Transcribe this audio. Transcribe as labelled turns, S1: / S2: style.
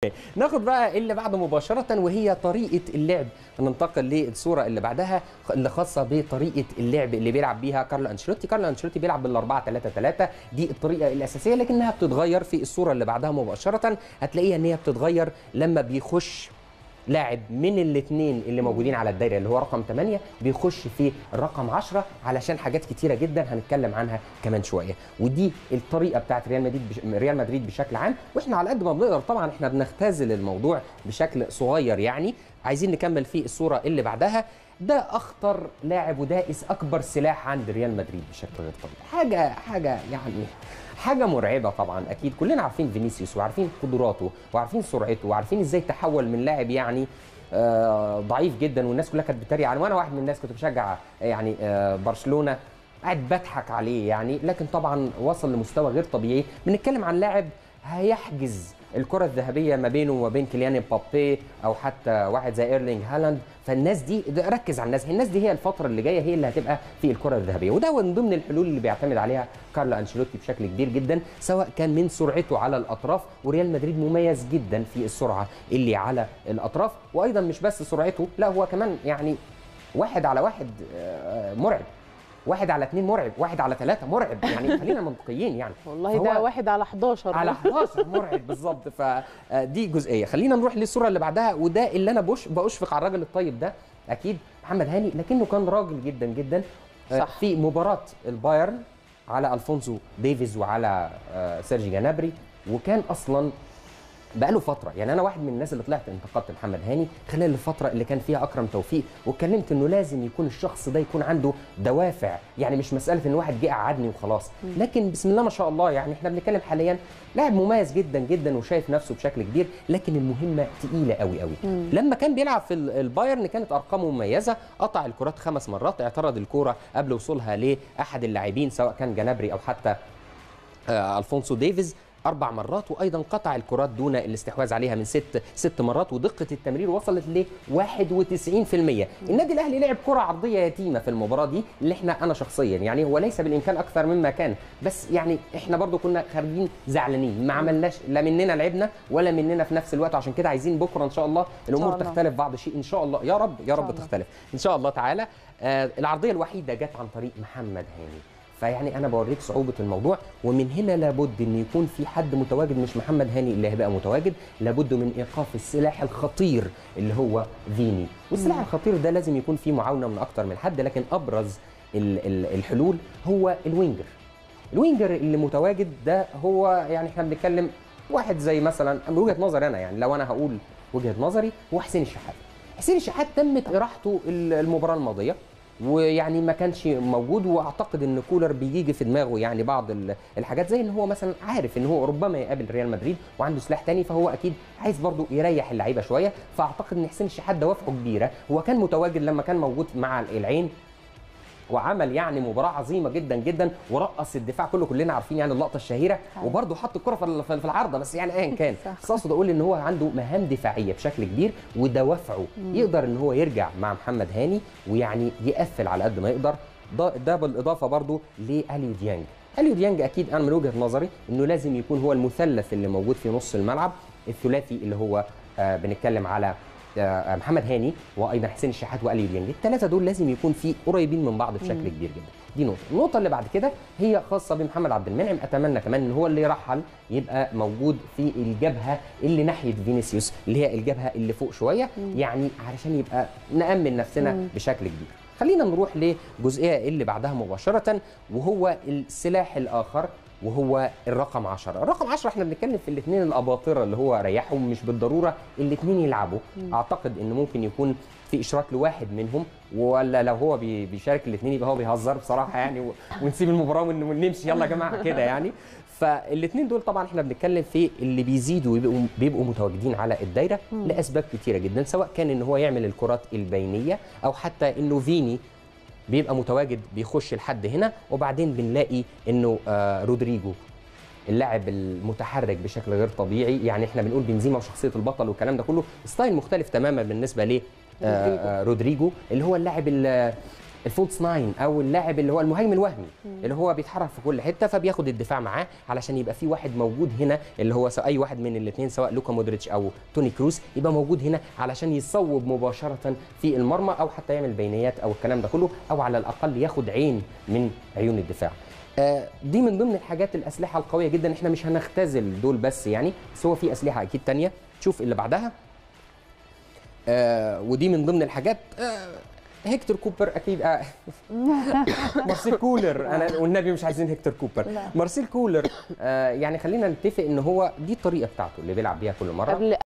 S1: ناخد بقى اللي بعده مباشرة وهي طريقة اللعب ننتقل للصورة اللي بعدها اللي خاصة بطريقة اللعب اللي بيلعب بيها كارلو أنشيلوتي كارلو أنشيلوتي بيلعب بالأربعة 3 3 دي الطريقة الأساسية لكنها بتتغير في الصورة اللي بعدها مباشرة هتلاقيها إن هي بتتغير لما بيخش لاعب من الاثنين اللي موجودين على الدايره اللي هو رقم 8 بيخش في الرقم 10 علشان حاجات كتيره جدا هنتكلم عنها كمان شويه ودي الطريقه بتاعت ريال مدريد بش... ريال مدريد بشكل عام واحنا على قد ما بنقدر طبعا احنا بنختزل الموضوع بشكل صغير يعني عايزين نكمل في الصوره اللي بعدها ده اخطر لاعب ودائس اكبر سلاح عند ريال مدريد بشكل غير طبيعي حاجه حاجه يعني حاجه مرعبه طبعا اكيد كلنا عارفين فينيسيوس وعارفين قدراته وعارفين سرعته وعارفين ازاي تحول من لاعب يعني آه ضعيف جدا والناس كلها كانت بتتريق عليه وانا واحد من الناس كنت بشجع يعني آه برشلونه قاعد بضحك عليه يعني لكن طبعا وصل لمستوى غير طبيعي بنتكلم عن لاعب هيحجز الكره الذهبيه ما بينه وما بين كيليان مبابي او حتى واحد زي ايرلينج هالاند فالناس دي ركز على الناس الناس دي هي الفتره اللي جايه هي اللي هتبقى في الكره الذهبيه وده من ضمن الحلول اللي بيعتمد عليها كارلو انشيلوتي بشكل كبير جدا سواء كان من سرعته على الاطراف وريال مدريد مميز جدا في السرعه اللي على الاطراف وايضا مش بس سرعته لا هو كمان يعني واحد على واحد مرعب واحد على اثنين مرعب واحد على ثلاثة مرعب يعني خلينا منطقيين يعني
S2: والله ده واحد على 11
S1: على 11 مرعب بالظبط فدي جزئية خلينا نروح للصورة اللي بعدها وده اللي أنا بش بأشفق على الراجل الطيب ده أكيد محمد هاني لكنه كان راجل جدا جدا
S2: صح.
S1: في مباراة البايرن على الفونسو ديفيز وعلى سيرجي جنابري وكان اصلا بقاله فتره يعني انا واحد من الناس اللي طلعت انتقدت محمد هاني خلال الفتره اللي كان فيها اكرم توفيق واتكلمت انه لازم يكون الشخص ده يكون عنده دوافع يعني مش مساله ان واحد جه قعدني وخلاص لكن بسم الله ما شاء الله يعني احنا بنتكلم حاليا لاعب مميز جدا جدا وشايف نفسه بشكل كبير لكن المهمه تقيله قوي قوي لما كان بيلعب في البايرن كانت ارقامه مميزه قطع الكرات خمس مرات اعترض الكوره قبل وصولها لاحد اللاعبين سواء كان جنابري او حتى آه الفونسو ديفيز اربع مرات وايضا قطع الكرات دون الاستحواذ عليها من ست ست مرات ودقه التمرير وصلت ل 91% النادي الاهلي لعب كره عرضيه يتيمه في المباراه دي اللي احنا انا شخصيا يعني هو ليس بالامكان اكثر مما كان بس يعني احنا برضو كنا خارجين زعلانين ما عملناش لا مننا لعبنا ولا مننا في نفس الوقت عشان كده عايزين بكره ان شاء الله الامور
S2: الله.
S1: تختلف بعض الشيء ان شاء الله يا رب يا رب
S2: الله.
S1: تختلف ان شاء الله تعالى آه العرضيه الوحيده جت عن طريق محمد هاني فيعني انا بوريك صعوبه الموضوع ومن هنا لابد ان يكون في حد متواجد مش محمد هاني اللي هيبقى متواجد لابد من ايقاف السلاح الخطير اللي هو فيني والسلاح الخطير ده لازم يكون فيه معاونه من اكتر من حد لكن ابرز ال- ال- الحلول هو الوينجر الوينجر اللي متواجد ده هو يعني احنا بنتكلم واحد زي مثلا من وجهه نظري انا يعني لو انا هقول وجهه نظري هو حسين الشحات حسين الشحات تمت اراحته ال- المباراه الماضيه ويعني ما كانش موجود واعتقد ان كولر بيجي في دماغه يعني بعض ال- الحاجات زي ان هو مثلا عارف ان هو ربما يقابل ريال مدريد وعنده سلاح تاني فهو اكيد عايز برضه يريح اللعيبه شويه فاعتقد ان حسين الشحات دوافعه كبيره هو كان متواجد لما كان موجود مع العين وعمل يعني مباراه عظيمه جدا جدا ورقص الدفاع كله كلنا عارفين يعني اللقطه الشهيره وبرده حط الكره في ال- في العارضه بس يعني ايا كان
S2: صح.
S1: بس اقصد اقول ان هو عنده مهام دفاعيه بشكل كبير ودوافعه يقدر ان هو يرجع مع محمد هاني ويعني يقفل على قد ما يقدر ده, ده بالاضافه برضه لاليو ديانج اليو ديانج اكيد انا من وجهه نظري انه لازم يكون هو المثلث اللي موجود في نص الملعب الثلاثي اللي هو آه بنتكلم على آه، محمد هاني وايضا حسين الشحات واليو ديانج الثلاثه دول لازم يكون في قريبين من بعض بشكل كبير جدا دي نقطه النقطه اللي بعد كده هي خاصه بمحمد عبد المنعم اتمنى كمان ان هو اللي يرحل يبقى موجود في الجبهه اللي ناحيه فينيسيوس اللي هي الجبهه اللي فوق شويه يعني علشان يبقى نامن نفسنا بشكل كبير خلينا نروح لجزئيه اللي بعدها مباشره وهو السلاح الاخر وهو الرقم 10 الرقم 10 احنا بنتكلم في الاثنين الاباطره اللي هو ريحهم مش بالضروره الاثنين يلعبوا اعتقد ان ممكن يكون في اشراك لواحد منهم ولا لو هو بي- بيشارك الاثنين يبقى هو بيهزر بصراحه يعني و- ونسيب المباراه ون- ونمشي يلا يا جماعه كده يعني فالاثنين دول طبعا احنا بنتكلم في اللي بيزيدوا ويبقوا بيبقوا متواجدين على الدايره لاسباب كتيره جدا سواء كان ان هو يعمل الكرات البينيه او حتى انه فيني بيبقى متواجد بيخش لحد هنا وبعدين بنلاقي انه آه رودريجو اللاعب المتحرك بشكل غير طبيعي يعني احنا بنقول بنزيما وشخصيه البطل والكلام ده كله ستايل مختلف تماما بالنسبه ل آه، آه، رودريجو اللي هو اللاعب ال- الفولتس ناين او اللاعب اللي هو المهاجم الوهمي اللي هو بيتحرك في كل حته فبياخد الدفاع معاه علشان يبقى في واحد موجود هنا اللي هو سواء اي واحد من الاثنين سواء لوكا مودريتش او توني كروس يبقى موجود هنا علشان يصوب مباشره في المرمى او حتى يعمل بينيات او الكلام ده كله او على الاقل ياخد عين من عيون الدفاع آه، دي من ضمن الحاجات الاسلحه القويه جدا احنا مش هنختزل دول بس يعني بس هو في اسلحه اكيد تانية شوف اللي بعدها آه ودي من ضمن الحاجات آه هيكتور كوبر اكيد آه مارسيل كولر انا والنبي مش عايزين هيكتور كوبر
S2: لا.
S1: مارسيل كولر آه يعني خلينا نتفق ان هو دي الطريقه بتاعته اللي بيلعب بيها كل مره
S2: قبل